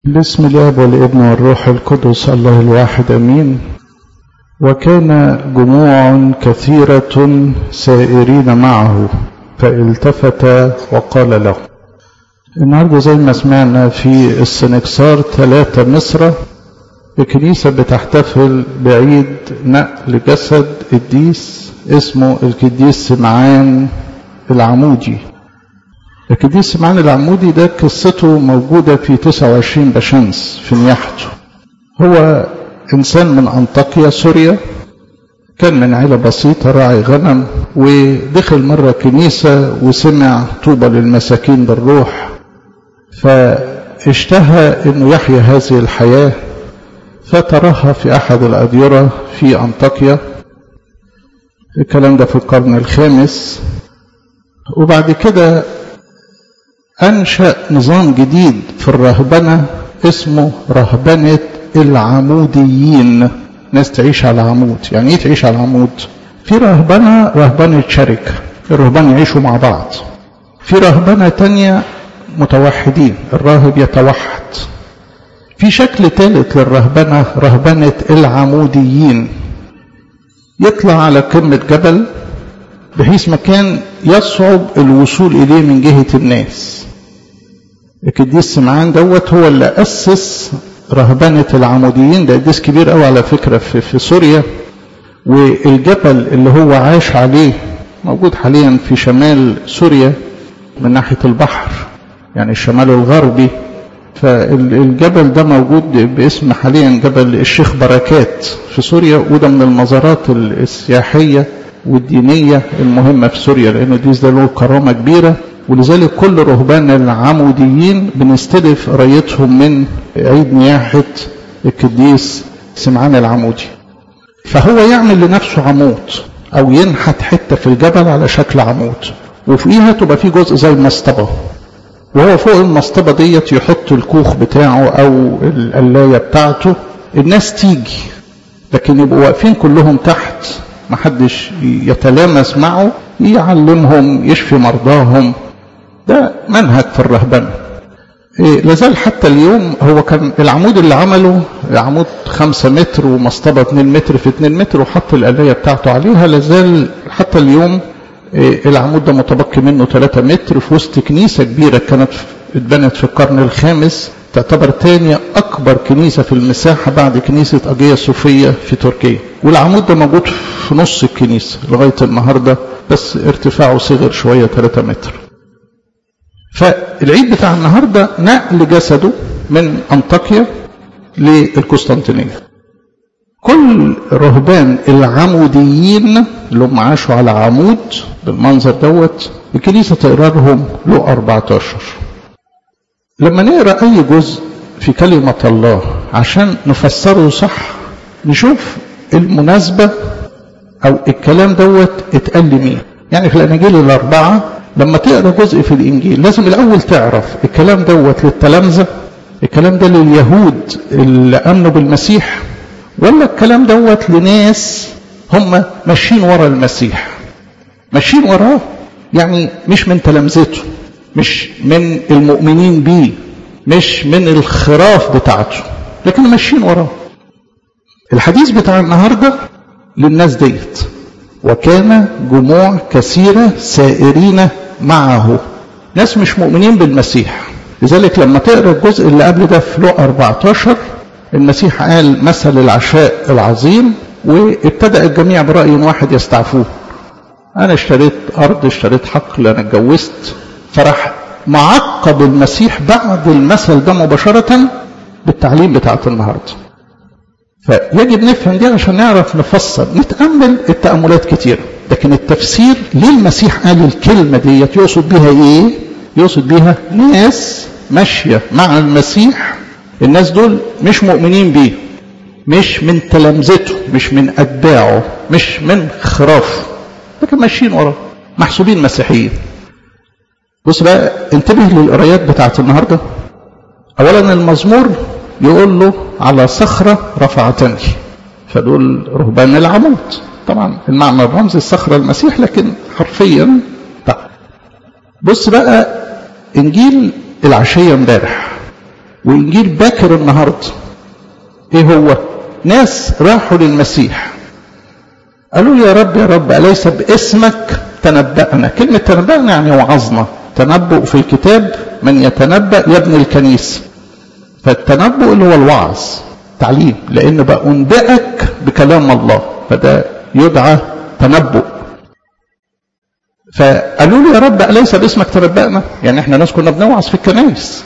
باسم الاب والابن والروح القدس الله الواحد امين وكان جموع كثيره سائرين معه فالتفت وقال له النهارده زي ما سمعنا في السنكسار ثلاثة مصر الكنيسة بتحتفل بعيد نقل جسد قديس اسمه القديس سمعان العمودي القديس سمعان العمودي ده قصته موجودة في 29 بشمس في نياحته هو إنسان من أنطاكيا سوريا كان من عيلة بسيطة راعي غنم ودخل مرة كنيسة وسمع طوبى للمساكين بالروح فاشتهى انه يحيا هذه الحياة فترها في احد الاديرة في انطاكيا الكلام ده في القرن الخامس وبعد كده انشأ نظام جديد في الرهبنة اسمه رهبنة العموديين ناس تعيش على عمود يعني ايه تعيش على عمود في رهبنة رهبنة شركة الرهبان يعيشوا مع بعض في رهبنة تانية متوحدين الراهب يتوحد في شكل ثالث للرهبنة رهبنة العموديين يطلع على قمة جبل بحيث مكان يصعب الوصول إليه من جهة الناس القديس سمعان دوت هو اللي أسس رهبنة العموديين ده قديس كبير قوي على فكرة في, في سوريا والجبل اللي هو عاش عليه موجود حاليا في شمال سوريا من ناحية البحر يعني الشمال الغربي فالجبل ده موجود باسم حاليا جبل الشيخ بركات في سوريا وده من المزارات السياحية والدينية المهمة في سوريا لأنه دي ده له كرامة كبيرة ولذلك كل رهبان العموديين بنستلف قرايتهم من عيد نياحة القديس سمعان العمودي فهو يعمل لنفسه عمود أو ينحت حتة في الجبل على شكل عمود وفوقيها تبقى في جزء زي المصطبة وهو فوق المصطبة ديت يحط الكوخ بتاعه أو القلاية بتاعته الناس تيجي لكن يبقوا واقفين كلهم تحت محدش يتلامس معه يعلمهم يشفي مرضاهم ده منهج في الرهبنة إيه لازال حتى اليوم هو كان العمود اللي عمله عمود خمسة متر ومصطبة اتنين متر في اتنين متر وحط القلاية بتاعته عليها لازال حتى اليوم إيه العمود ده متبقي منه 3 متر في وسط كنيسة كبيرة كانت اتبنت في القرن الخامس تعتبر تاني أكبر كنيسة في المساحة بعد كنيسة أجية صوفية في تركيا والعمود ده موجود في نص الكنيسة لغاية النهاردة بس ارتفاعه صغر شوية 3 متر فالعيد بتاع النهاردة نقل جسده من أنطاكيا للقسطنطينية كل رهبان العموديين اللي هم عاشوا على عمود بالمنظر دوت الكنيسة تقرا لهم له 14 لما نقرا أي جزء في كلمة الله عشان نفسره صح نشوف المناسبة أو الكلام دوت اتقال لمين يعني في الأناجيل الأربعة لما تقرا جزء في الإنجيل لازم الأول تعرف الكلام دوت للتلامذة الكلام ده لليهود اللي آمنوا بالمسيح ولا الكلام دوت لناس هم ماشيين ورا المسيح ماشيين وراه يعني مش من تلامذته مش من المؤمنين بيه مش من الخراف بتاعته لكن ماشيين وراه الحديث بتاع النهارده للناس ديت وكان جموع كثيرة سائرين معه ناس مش مؤمنين بالمسيح لذلك لما تقرا الجزء اللي قبل ده في لقا 14 المسيح قال مثل العشاء العظيم وابتدأ الجميع برأي واحد يستعفوه أنا اشتريت أرض اشتريت حقل أنا اتجوزت فراح معقب المسيح بعد المثل ده مباشرة بالتعليم بتاعت النهاردة فيجب نفهم دي عشان نعرف نفسر نتأمل التأملات كتير لكن التفسير ليه المسيح قال الكلمة دي يقصد بها ايه يقصد بها ناس ماشية مع المسيح الناس دول مش مؤمنين بيه مش من تلامذته مش من أتباعه مش من خرافه لكن ماشيين وراه محسوبين مسيحيين بص بقى انتبه للقرايات بتاعت النهارده اولا المزمور يقول له على صخرة رفعتني فدول رهبان العمود طبعا المعنى الرمزي الصخرة المسيح لكن حرفيا طبعا. بص بقى انجيل العشية امبارح وإنجيل باكر النهاردة إيه هو ناس راحوا للمسيح قالوا يا رب يا رب أليس باسمك تنبأنا كلمة تنبأنا يعني وعظنا تنبؤ في الكتاب من يتنبأ يبني الكنيسة فالتنبؤ اللي هو الوعظ تعليم لأن بقى أنبئك بكلام الله فده يدعى تنبؤ فقالوا له يا رب أليس باسمك تنبأنا يعني احنا ناس كنا بنوعظ في الكنائس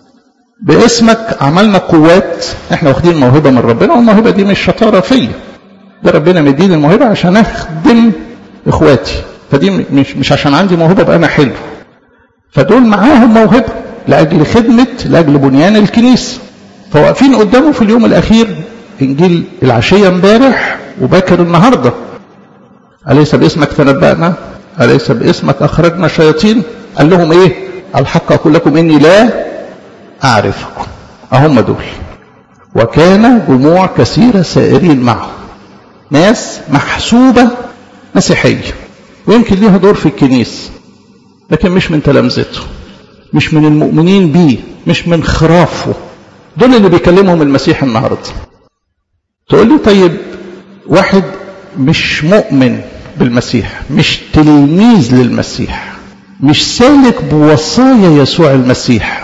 باسمك عملنا قوات احنا واخدين موهبة من ربنا والموهبة دي مش شطارة فيا ده ربنا مديني الموهبة عشان اخدم اخواتي فدي مش مش عشان عندي موهبة بقى انا حلو فدول معاهم موهبة لأجل خدمة لأجل بنيان الكنيسة فواقفين قدامه في اليوم الأخير إنجيل العشية امبارح وباكر النهاردة أليس باسمك تنبأنا أليس باسمك أخرجنا شياطين قال لهم إيه الحق أقول لكم إني لا أعرفكم أهم دول وكان جموع كثيرة سائرين معه ناس محسوبة مسيحية ويمكن ليها دور في الكنيسة لكن مش من تلامذته مش من المؤمنين بيه مش من خرافه دول اللي بيكلمهم المسيح النهارده تقول لي طيب واحد مش مؤمن بالمسيح مش تلميذ للمسيح مش سالك بوصايا يسوع المسيح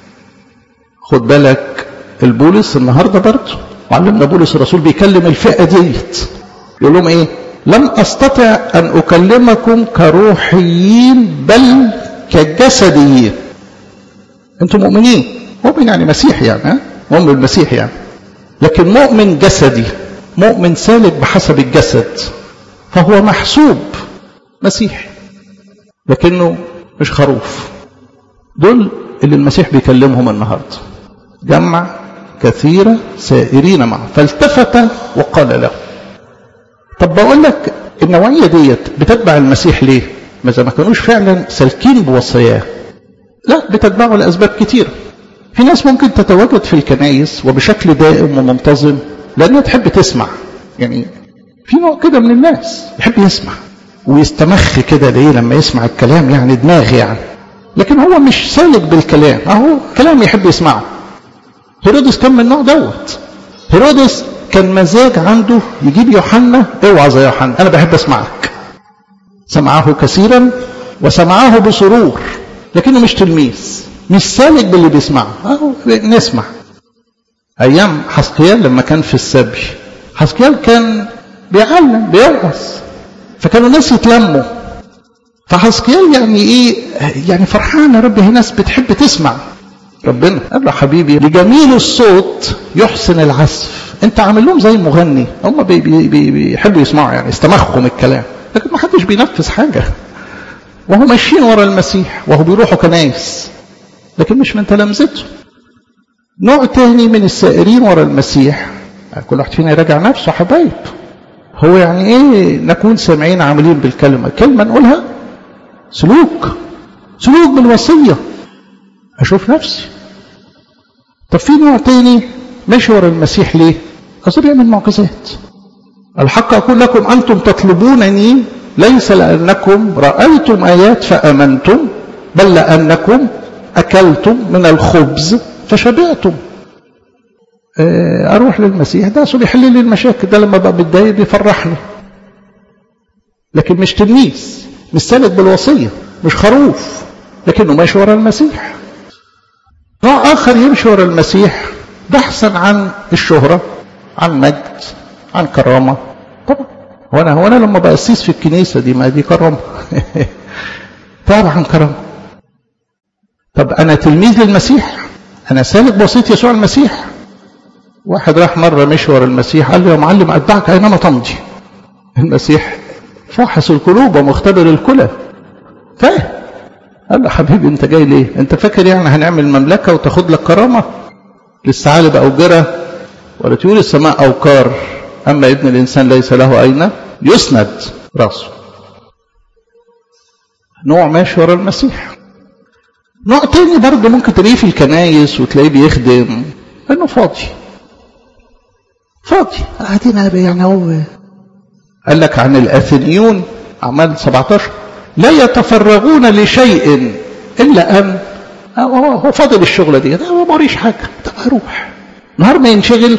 خد بالك البولس النهارده برضه معلمنا بولس الرسول بيكلم الفئه ديت يقول لهم ايه لم استطع ان اكلمكم كروحيين بل كجسديين انتم مؤمنين مؤمن يعني مسيح يعني ها مؤمن بالمسيح يعني لكن مؤمن جسدي مؤمن سالك بحسب الجسد فهو محسوب مسيحي لكنه مش خروف دول اللي المسيح بيكلمهم النهارده جمع كثيرة سائرين معه فالتفت وقال له طب بقول لك النوعية ديت بتتبع المسيح ليه ما إذا ما كانوش فعلا سالكين بوصاياه لا بتتبعه لأسباب كتيرة في ناس ممكن تتواجد في الكنايس وبشكل دائم ومنتظم لأنها تحب تسمع يعني في نوع كده من الناس يحب يسمع ويستمخ كده ليه لما يسمع الكلام يعني دماغ يعني لكن هو مش سالك بالكلام اهو كلام يحب يسمعه هيرودس كان من النوع دوت هيرودس كان مزاج عنده يجيب يوحنا اوعى يا يوحنا انا بحب اسمعك سمعه كثيرا وسمعه بسرور لكنه مش تلميذ مش سالك باللي بيسمعه اهو نسمع ايام حسقيال لما كان في السبي حسقيال كان بيعلم بيوعظ فكانوا الناس يتلموا فحسقيال يعني ايه يعني فرحان يا رب هي ناس بتحب تسمع ربنا قال له حبيبي لجميل الصوت يحسن العزف انت عامل لهم زي المغني هم بي بي بي بيحبوا يسمعوا يعني استمخهم الكلام لكن ما حدش بينفذ حاجه وهو ماشيين ورا المسيح وهو بيروحوا كنايس لكن مش من تلامذته نوع تاني من السائرين ورا المسيح كل واحد فينا يراجع نفسه حبايب هو يعني ايه نكون سامعين عاملين بالكلمه كلمه نقولها سلوك سلوك بالوصيه اشوف نفسي طب في نوع تاني ماشي ورا المسيح ليه اصل بيعمل معجزات الحق اقول لكم انتم تطلبونني ليس لانكم رايتم ايات فامنتم بل لانكم اكلتم من الخبز فشبعتم اروح للمسيح ده اصل بيحل لي المشاكل ده لما بقى متضايق بيفرحني لكن مش تلميذ مش سالك بالوصيه مش خروف لكنه ماشي ورا المسيح نوع آخر يمشي ورا المسيح بحثا عن الشهرة عن مجد عن كرامة طبعا هو أنا هو أنا لما بأسيس في الكنيسة دي ما دي كرامة طبعا كرامة طب أنا تلميذ للمسيح أنا سالك بوصية يسوع المسيح واحد راح مرة مشي ورا المسيح قال له يا معلم أتبعك أينما تمضي المسيح فاحص القلوب ومختبر الكلى فاهم قال له حبيبي انت جاي ليه انت فاكر يعني هنعمل مملكة وتاخد لك كرامة للثعالب أوجرة ولا طيور السماء أوكار أما ابن الإنسان ليس له أين يسند راسه نوع ماشي ورا المسيح نوع تاني برضه ممكن تلاقيه في الكنايس وتلاقيه بيخدم انه فاضي فاضي قاعدين يعني هو قال لك عن الاثنيون اعمال 17 لا يتفرغون لشيء الا ان هو هو فاضل الشغله دي ما موريش حاجه طب هروح نهار ما ينشغل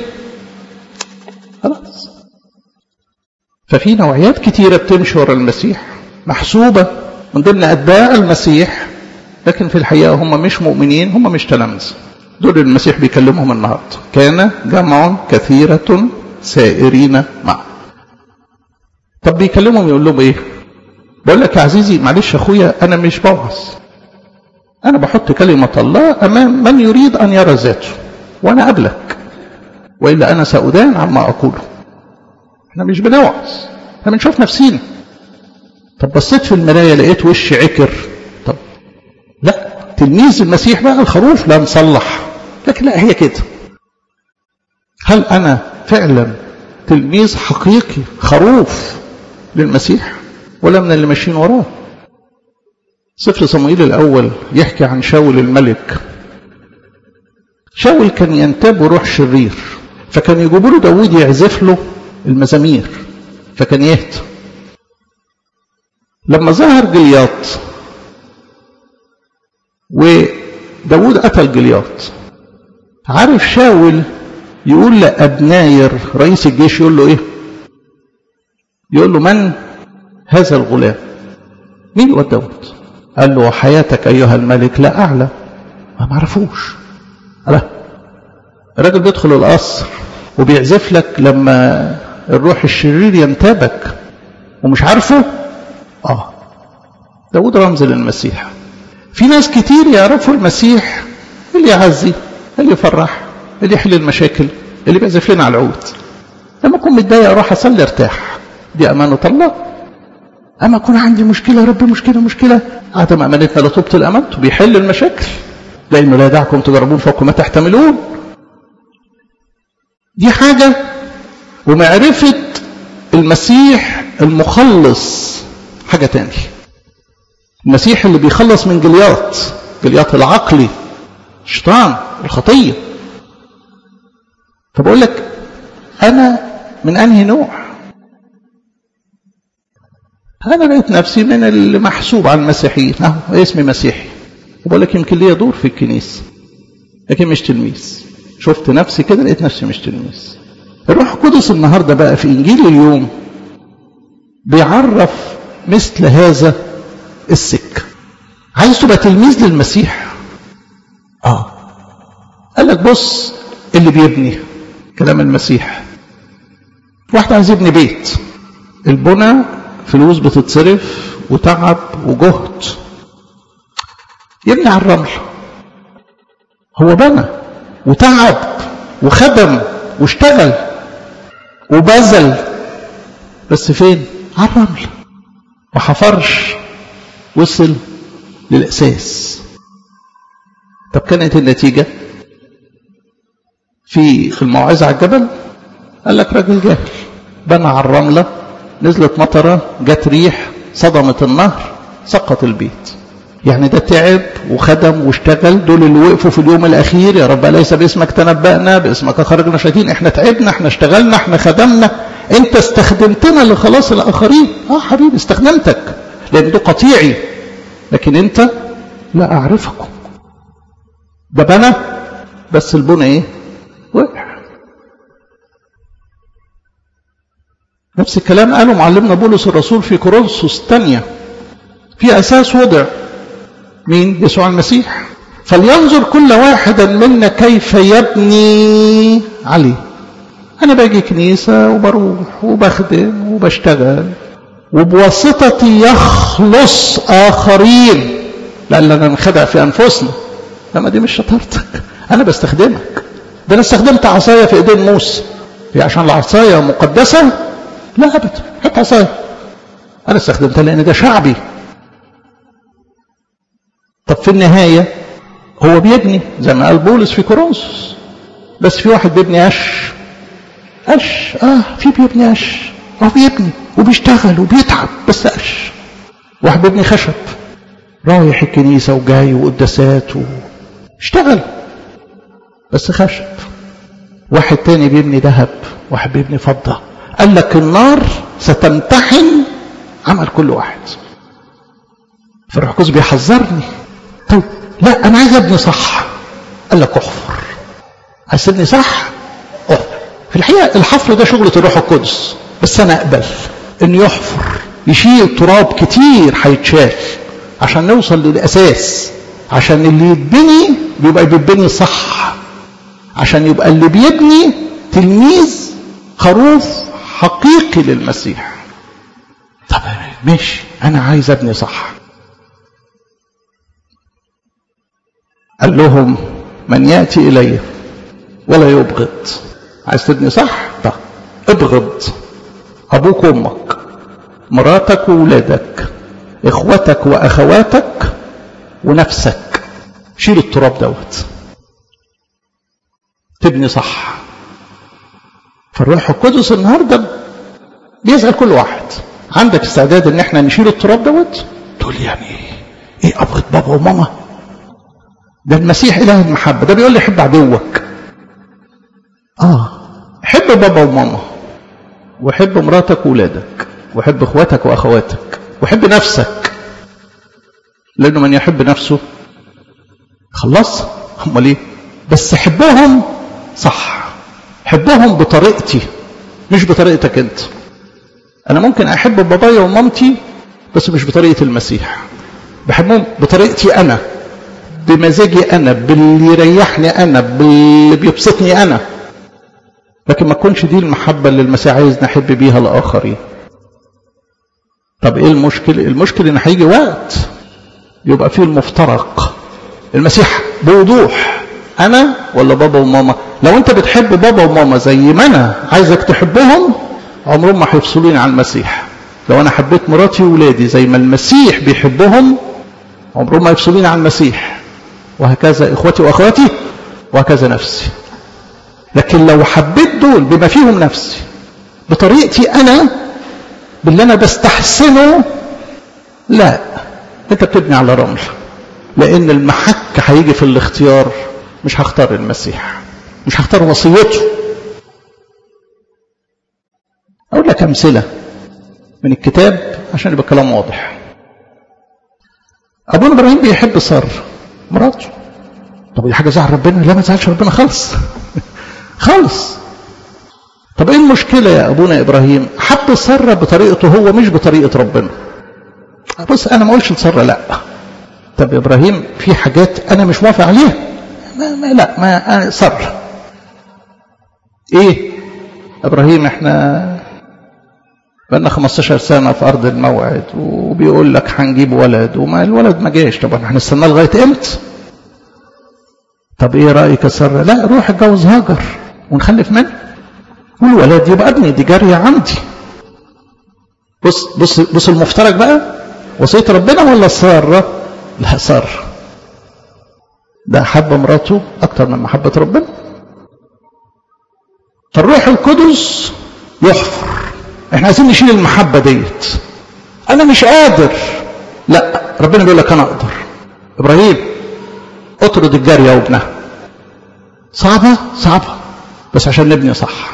خلاص ففي نوعيات كتيرة بتمشي ورا المسيح محسوبة من ضمن أتباع المسيح لكن في الحقيقة هم مش مؤمنين هم مش تلامذة دول المسيح بيكلمهم النهاردة كان جمع كثيرة سائرين معه طب بيكلمهم يقول لهم ايه بقول لك يا عزيزي معلش يا اخويا انا مش بوعظ انا بحط كلمة الله امام من يريد ان يرى ذاته وانا قبلك والا انا سأدان عما اقوله احنا مش بنوعظ احنا بنشوف نفسينا طب بصيت في المرايه لقيت وشي عكر طب لا تلميذ المسيح بقى الخروف لا نصلح لكن لا هي كده هل انا فعلا تلميذ حقيقي خروف للمسيح ولا من اللي ماشيين وراه سفر صموئيل الاول يحكي عن شاول الملك شاول كان ينتاب روح شرير فكان يجيبوا له داوود يعزف له المزامير فكان يهتم لما ظهر جلياط وداود قتل جلياط عارف شاول يقول لأبناير رئيس الجيش يقول له ايه يقول له من هذا الغلام مين هو داود قال له حياتك أيها الملك لا أعلم ما معرفوش لا الراجل بيدخل القصر وبيعزف لك لما الروح الشرير ينتابك ومش عارفه اه داود رمز للمسيح في ناس كتير يعرفوا المسيح اللي يعزي اللي يفرح اللي يحل المشاكل اللي بيعزف لنا على العود لما اكون متضايق اروح اصلي ارتاح دي امانه الله اما اكون عندي مشكله يا رب مشكله مشكله عدم امانتنا لا تبطل امانته بيحل المشاكل لانه لا يدعكم تجربون فوق ما تحتملون دي حاجه ومعرفه المسيح المخلص حاجه تانية المسيح اللي بيخلص من جلياط جلياط العقلي الشيطان الخطيه فبقول لك انا من انهي نوع انا لقيت نفسي من اللي محسوب على المسيحيين اهو اسمي مسيحي وبقول لك يمكن ليا دور في الكنيسه لكن مش تلميذ شفت نفسي كده لقيت نفسي مش تلميذ الروح القدس النهارده بقى في انجيل اليوم بيعرف مثل هذا السك عايز تبقى تلميذ للمسيح اه قال لك بص اللي بيبني كلام المسيح واحد عايز يبني بيت البنى فلوس بتتصرف وتعب وجهد يبني على الرمل هو بنى وتعب وخدم واشتغل وبذل بس فين على الرمل ما حفرش وصل للأساس طب كانت النتيجة في في الموعظة على الجبل قال لك راجل جاهل بنى على الرملة نزلت مطرة جت ريح صدمت النهر سقط البيت يعني ده تعب وخدم واشتغل دول اللي وقفوا في اليوم الأخير يا رب ليس باسمك تنبأنا باسمك خرجنا شياطين احنا تعبنا احنا اشتغلنا احنا خدمنا انت استخدمتنا لخلاص الآخرين اه حبيبي استخدمتك لأن ده قطيعي لكن انت لا أعرفكم ده بنى بس البنى ايه وقع نفس الكلام قاله معلمنا بولس الرسول في كورنثوس الثانية في أساس وضع مين يسوع المسيح فلينظر كل واحد منا كيف يبني عليه أنا باجي كنيسة وبروح وبخدم وبشتغل وبواسطتي يخلص آخرين لأننا نخدع في أنفسنا لما دي مش شطارتك أنا بستخدمك ده أنا استخدمت عصاية في إيدين موسى هي عشان العصاية مقدسة لا أبدا حتى عصاية أنا استخدمتها لأن ده شعبي طب في النهاية هو بيبني زي ما قال بولس في كورنثوس بس في واحد بيبني قش قش اه في بيبني قش هو بيبني وبيشتغل وبيتعب بس قش واحد بيبني خشب رايح الكنيسة وجاي وقداسات واشتغل بس خشب واحد تاني بيبني ذهب واحد بيبني فضة قال لك النار ستمتحن عمل كل واحد فالروح القدس بيحذرني طيب لا انا عايز ابني صح قال لك احفر عايز تبني صح احفر في الحقيقه الحفر ده شغله الروح القدس بس انا اقبل انه يحفر يشيل تراب كتير هيتشال عشان نوصل للاساس عشان اللي يتبني بيبقى بيتبني صح عشان يبقى اللي بيبني تلميذ خروف حقيقي للمسيح طب ماشي انا عايز ابني صح قال لهم من ياتي الي ولا يبغض عايز تبني صح طب ابغض ابوك وامك مراتك وولادك اخوتك واخواتك ونفسك شيل التراب دوت تبني صح فالروح القدس النهارده بيسال كل واحد عندك استعداد ان احنا نشيل التراب دوت تقول يعني ايه ايه ابغض بابا وماما ده المسيح اله المحبه ده بيقول لي حب عدوك اه حب بابا وماما وحب مراتك وولادك وحب اخواتك واخواتك وحب نفسك لانه من يحب نفسه خلص امال ايه بس حبهم صح حبهم بطريقتي مش بطريقتك انت انا ممكن احب بابايا ومامتي بس مش بطريقه المسيح بحبهم بطريقتي انا بمزاجي انا باللي يريحني انا باللي بيبسطني انا لكن ما تكونش دي المحبه اللي المسيح عايز نحب بيها الاخرين طب ايه المشكله المشكله ان هيجي وقت يبقى فيه المفترق المسيح بوضوح انا ولا بابا وماما لو انت بتحب بابا وماما زي ما انا عايزك تحبهم عمرهم ما هيفصلوني عن المسيح لو انا حبيت مراتي وولادي زي ما المسيح بيحبهم عمرهم ما يفصلوني عن المسيح وهكذا اخوتي واخواتي وهكذا نفسي لكن لو حبيت دول بما فيهم نفسي بطريقتي انا باللي انا بستحسنه لا انت بتبني على رمل لان المحك هيجي في الاختيار مش هختار المسيح مش هختار وصيته اقول لك امثله من الكتاب عشان يبقى الكلام واضح ابونا ابراهيم بيحب ساره مراته طب دي حاجه زعل ربنا لا ما تزعلش ربنا خالص خالص طب ايه المشكله يا ابونا ابراهيم حب ساره بطريقته هو مش بطريقه ربنا بص انا ما اقولش لساره لا طب يا ابراهيم في حاجات انا مش موافق عليها ما, ما لا ما ساره ايه ابراهيم احنا بقالنا 15 سنه في ارض الموعد وبيقول لك هنجيب ولد وما الولد ما جاش طب احنا هنستناه لغايه امتى طب ايه رايك يا ساره لا روح اتجوز هاجر ونخلف منه والولد يبقى ابني دي جاريه عندي بص بص بص المفترق بقى وصيه ربنا ولا ساره لا ساره ده حب مراته اكتر من محبه ربنا فالروح القدس يحفر احنا عايزين نشيل المحبه ديت انا مش قادر لا ربنا بيقول لك انا اقدر ابراهيم اطرد الجاريه وابنها صعبه صعبه بس عشان نبني صح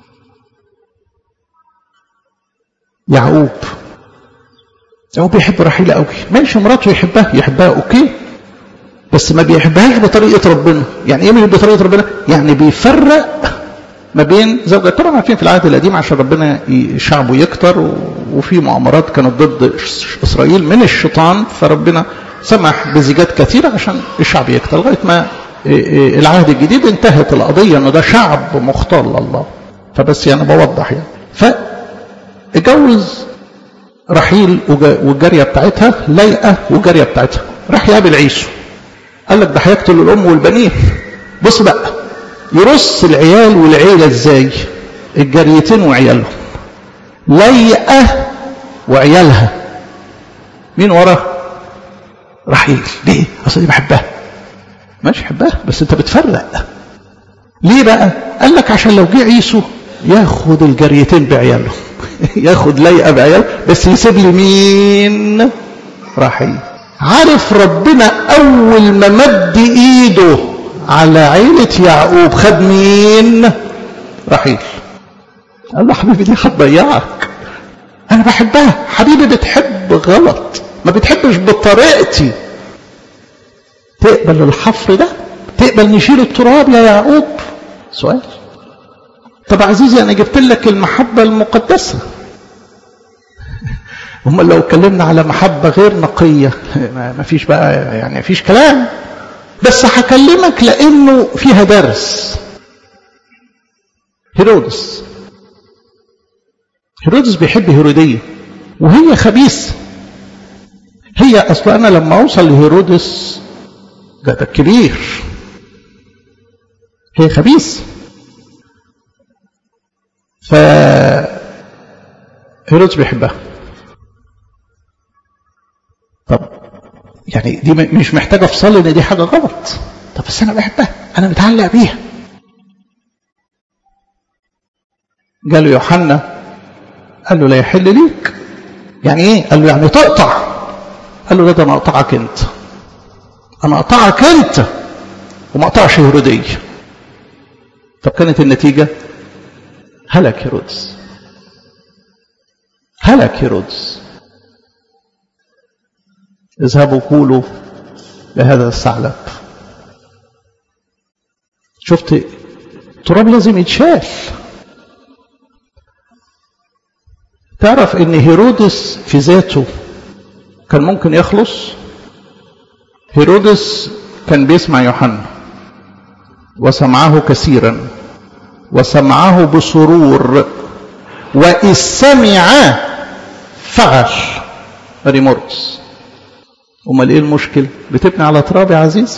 يعقوب يعقوب بيحب رحيلة قوي ماشي مراته يحبها يحبها اوكي بس ما بيحبهاش بطريقة ربنا يعني ايه مش بطريقة ربنا يعني بيفرق ما بين زوجة طبعا عارفين في العهد القديم عشان ربنا شعبه يكتر وفي مؤامرات كانت ضد اسرائيل من الشيطان فربنا سمح بزيجات كثيرة عشان الشعب يكتر لغاية ما العهد الجديد انتهت القضية انه ده شعب مختار لله فبس يعني بوضح يعني فاتجوز رحيل والجارية بتاعتها لايقة والجارية بتاعتها راح يقابل عيسو قال لك ده هيقتل الام والبنين بص بقى يرص العيال والعيلة ازاي الجاريتين وعيالهم لايقة وعيالها مين ورا رحيل ليه اصل دي بحبها ماشي حبها بس انت بتفرق ليه بقى قال لك عشان لو جه عيسو ياخد الجريتين بعيالهم ياخد لايقه بعيال بس يسيب لي مين رحيل عارف ربنا اول ما مد ايده على عيلة يعقوب خد مين رحيل قال له حبيبي دي هتضيعك انا بحبها حبيبي بتحب غلط ما بتحبش بطريقتي تقبل الحفر ده تقبل نشيل التراب يا يعقوب سؤال طب عزيزي انا جبت لك المحبة المقدسة هم لو اتكلمنا على محبة غير نقية ما فيش بقى يعني ما فيش كلام بس هكلمك لانه فيها درس هيرودس هيرودس بيحب هيرودية وهي خبيثة هي اصلا انا لما اوصل لهيرودس ده ده كبير هي خبيثة ف هيرودس بيحبها طب يعني دي مش محتاجه افصل ان دي حاجه غلط طب بس انا بحبها انا متعلق بيها جاله يوحنا قال له لا يحل ليك يعني ايه قال له يعني تقطع قال له لا ده انا اقطعك انت انا اقطعك انت وما اقطعش هيروديه طب كانت النتيجه هلك هيرودس هلك هيرودس اذهبوا قولوا لهذا الثعلب شفت التراب لازم يتشال تعرف ان هيرودس في ذاته كان ممكن يخلص هيرودس كان بيسمع يوحنا وسمعه كثيرا وسمعه بسرور وإذ سمع فعل ريمورس امال ايه المشكل بتبني على تراب يا عزيزي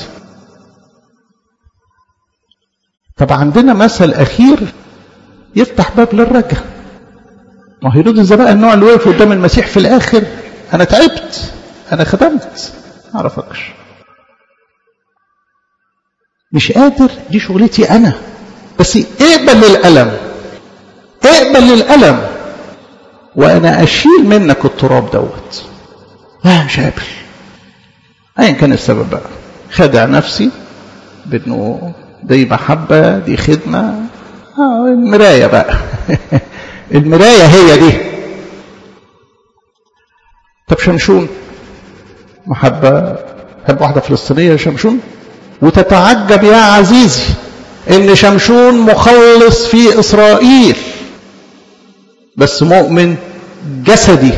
طب عندنا مثل اخير يفتح باب للرجا ما هيرودس ده بقى النوع اللي وقف قدام المسيح في الاخر انا تعبت انا خدمت ما اعرفكش مش قادر دي شغلتي انا بس اقبل الالم اقبل الالم وانا اشيل منك التراب دوت لا مش قابل ايا كان السبب بقى خدع نفسي بانه دي محبه دي خدمه آه المرايه بقى المرايه هي دي طب شمشون محبه حب واحده فلسطينيه شمشون وتتعجب يا عزيزي ان شمشون مخلص في اسرائيل بس مؤمن جسدي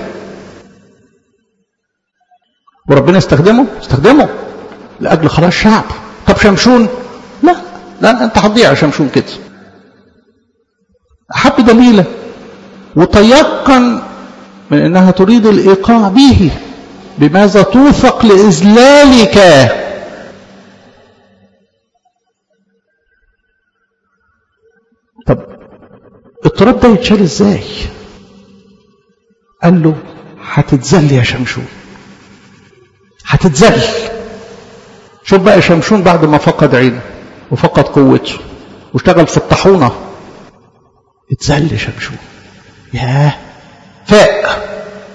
وربنا استخدمه استخدمه لاجل خلاص شعب طب شمشون لا لا انت هتضيع يا شمشون كده حب دليله وتيقن من انها تريد الايقاع به بماذا توثق لاذلالك طب التراب ده يتشال ازاي قال له هتتذل يا شمشون هتتذل شوف بقى شمشون بعد ما فقد عينه وفقد قوته واشتغل في الطاحونه اتذل شمشون ياه فاق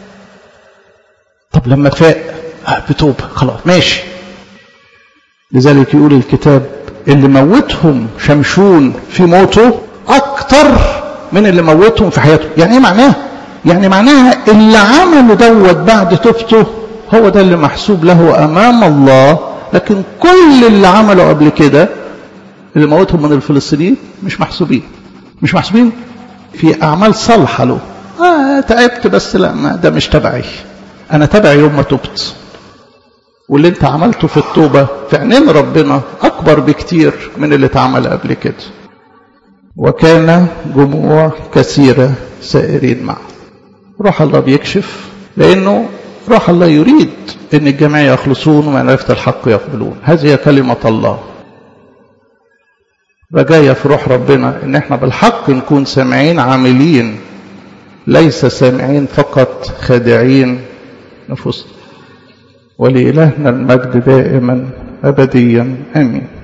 طب لما فاق بتوبه خلاص ماشي لذلك يقول الكتاب اللي موتهم شمشون في موته اكتر من اللي موتهم في حياته يعني ايه معناه يعني معناها اللي عمله دوت بعد توبته هو ده اللي محسوب له امام الله لكن كل اللي عمله قبل كده اللي موتهم من الفلسطينيين مش محسوبين مش محسوبين في اعمال صالحه له آه تعبت بس لا ما ده مش تبعي انا تبعي يوم ما تبت واللي انت عملته في التوبة في عينين ربنا اكبر بكتير من اللي اتعمل قبل كده وكان جموع كثيرة سائرين معه روح الله بيكشف لانه روح الله يريد ان الجميع يخلصون ومعرفة الحق يقبلون هذه كلمة الله رجايا في روح ربنا ان احنا بالحق نكون سامعين عاملين ليس سامعين فقط خادعين نفوسنا ولإلهنا المجد دائما أبديا آمين